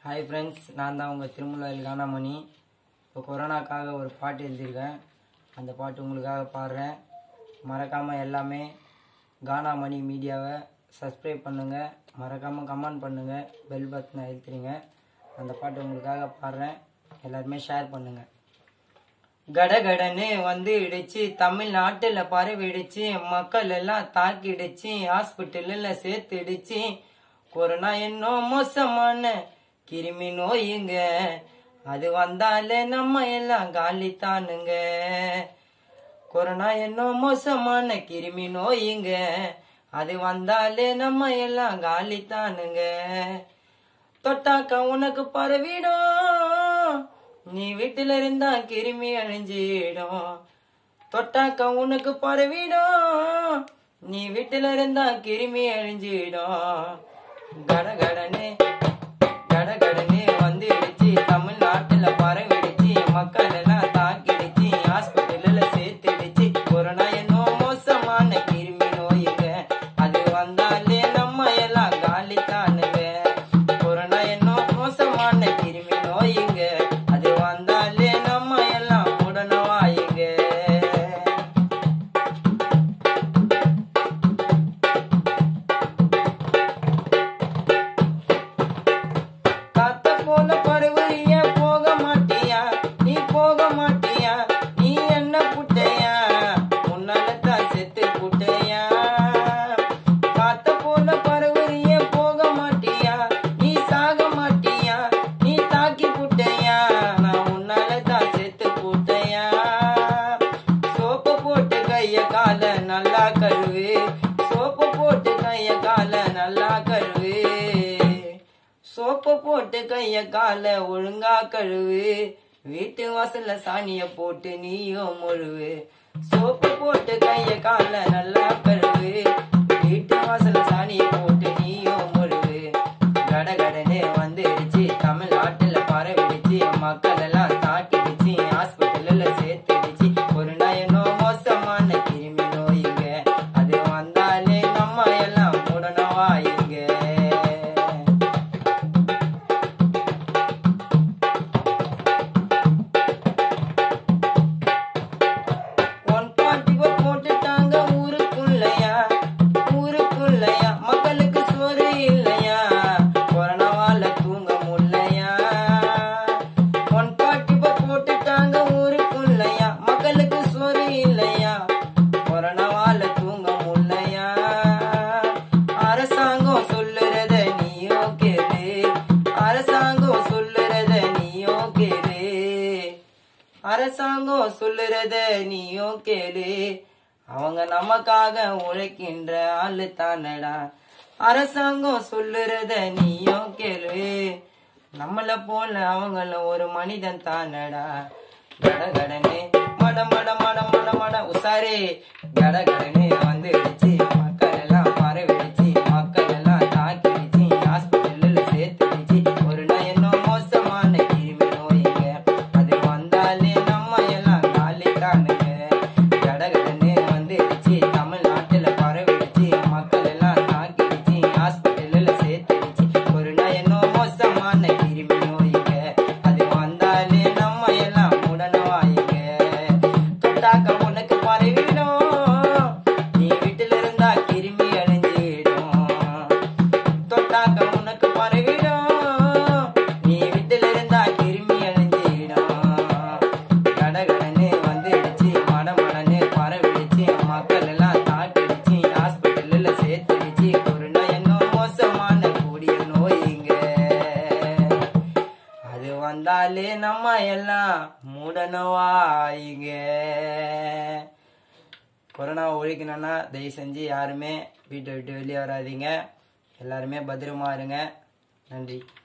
hi friends நான் தான் உங்கள் திருமலையில் காணாமணி இப்போ கொரோனாக்காக ஒரு பாட்டு எழுதியிருக்கேன் அந்த பாட்டு உங்களுக்காக பாடுறேன் மறக்காமல் எல்லாமே கானாமணி மீடியாவை சப்ஸ்கிரைப் பண்ணுங்கள் மறக்காமல் கமெண்ட் பண்ணுங்கள் பெல் பட்டனை அழுத்துறீங்க அந்த பாட்டு உங்களுக்காக பாடுறேன் எல்லாருமே ஷேர் பண்ணுங்கள் கடகடன்னு வந்து இடிச்சு தமிழ்நாட்டுல பரவிடுச்சு மக்கள் எல்லாம் தாக்கிடுச்சு ஹாஸ்பிட்டல்ல சேர்த்துடுச்சு கொரோனா இன்னும் மோசமான கிருமி நோயுங்க அது வந்தாலே நம்ம எல்லாம் காலித்தானுங்க கொரோனா இன்னும் மோசமான கிருமி நோயுங்க அது வந்தாலே நம்ம எல்லாம் காலித்தானுங்க தொட்டாக்கா உனக்கு பரவிடும் நீ வீட்டுல இருந்தா கிருமி அழிஞ்சிடும் தொட்டாக்கா உனக்கு பரவிடும் நீ வீட்டுல இருந்தா கிருமி அழிஞ்சிடும் கடகடனே கடகடனே வந்துடுச்சு தமிழ்நாட்டுல பரவிடுச்சு மக்கள் எல்லாம் தாக்கிடுச்சு ஹாஸ்பிட்டல்ல சேர்த்துடுச்சு கொரோனா என்னோ மோசமான கிருமி நோயுங்க அது வந்தாலே நம்ம எல்லாம் காலித்தானுங்க கொரோனா என்னோ மோசமான கிருமி நோயுங்க அது வந்தாலே நம்ம எல்லாம் உடனவாயுங்க காத்த போல பருவறிய போக மாட்டியா நீ போக மாட்டியா நீ என்ன புட்டையா உன்னால தான் செத்து புட்டையா காத்த போல பருவறிய போக மாட்டியா நீ சாக மாட்டியா நீ தாக்கி புட்டையா நான் உன்னால தான் செத்து புட்டையா சோப்பு போட்டு கைய கால நல்லா கழுவு சோப்பு போட்டு கைய கால நல்லா கழுவு சோப்பு போட்டு கைய கால ஒழுங்கா கழுவு வீட்டு வாசல்ல சாணிய போட்டு நீயும் முழுவு சோப்பு போட்டு கைய கால நல்லா கழுவு வீட்டு வாசல்ல சாணிய போட்டு நீயும் முழுவு கடகடனே வந்துடுச்சு தமிழ்நாட்டுல பரவிடுச்சு மக்கள் எல்லாம் தாக்கிடுச்சு ஹாஸ்பிட்டல்ல சேர்த்துடுச்சு ஒரு நயனோ மோசமான கிருமி நோயுங்க அது வந்தாலே நம்ம எல்லாம் உடனவாயுங்க ஒன் பாட்டி போட்டுட்டாங்க ஊருக்குள்ளையா ஊருக்குள்ளையா மக்களுக்கு சோறு இல்லையா கொரோனாவால தூங்க முடியலையா ஒன் பாட்டி போட்டுட்டாங்க ஊருக்குள்ளையா மக்களுக்கு சோறு இல்லையா கொரோனாவால தூங்க முடியலையா அரசாங்கம் சொல்லுறத நீயோ கேளு அரசாங்கம் சொல்லுறத நீயோ கேளு அரசாங்கம் சொல்லுறத நீயும் கேளு அவங்க நமக்காக உழைக்கின்ற ஆளு தானடா அரசாங்கம் சொல்லுறத நீயும் கேளு நம்மள போல அவங்கள ஒரு மனிதன் தானடா கடகடனே மட மட மட மட மட உசாரே கடகடனே வந்துடுச்சு மக்கள் எல்லாம் பரவிடுச்சு மக்கள் எல்லாம் தாக்கிடுச்சு ஹாஸ்பிட்டல்ல சேர்த்துடுச்சு ஒரு நயனோ மோசமான கிருமி நோய்ங்க அது வந்தாலே நம்ம எல்லாம் காலித்தானுங்க கடகடனே வந்துடுச்சு தமிழ்நாட்டுல பரவிடுச்சு மக்கள் எல்லாம் தாக்கிடுச்சு ஹாஸ்பிட்டல்ல சேர்த்துடுச்சு ஒரு நயனோ மோசமான கிருமி நோய்ங்க அது வந்தாலே நம்ம எல்லாம் உடனவாயுங்க தொட்டாக்க உனக்கு பரவிடும் நீ வீட்டுல இருந்தா கிருமி அழிஞ்சிடும் தொட்டாக்க உனக்கு பரவிடும் நீ வீட்டுல இருந்தா கிருமி அழிஞ்சிடும் கடகடன்னு வந்துடுச்சு மடமடன்னு பரவிடுச்சு மக்கள் எல்லாம் தாக்கிடுச்சு ஹாஸ்பிட்டல்ல சேர்த்துடுச்சு கொரோனா என்னும் மோசமான கூடிய நோய்ங்க அது வந்தாலே நம்ம எல்லாம் மூடனவாயிங்க கொரோனா ஒழிக்கணும்னா தயவு செஞ்சு யாருமே வீட்டை விட்டு வெளியே வராதீங்க எல்லாருமே பத்திரமா இருங்க நன்றி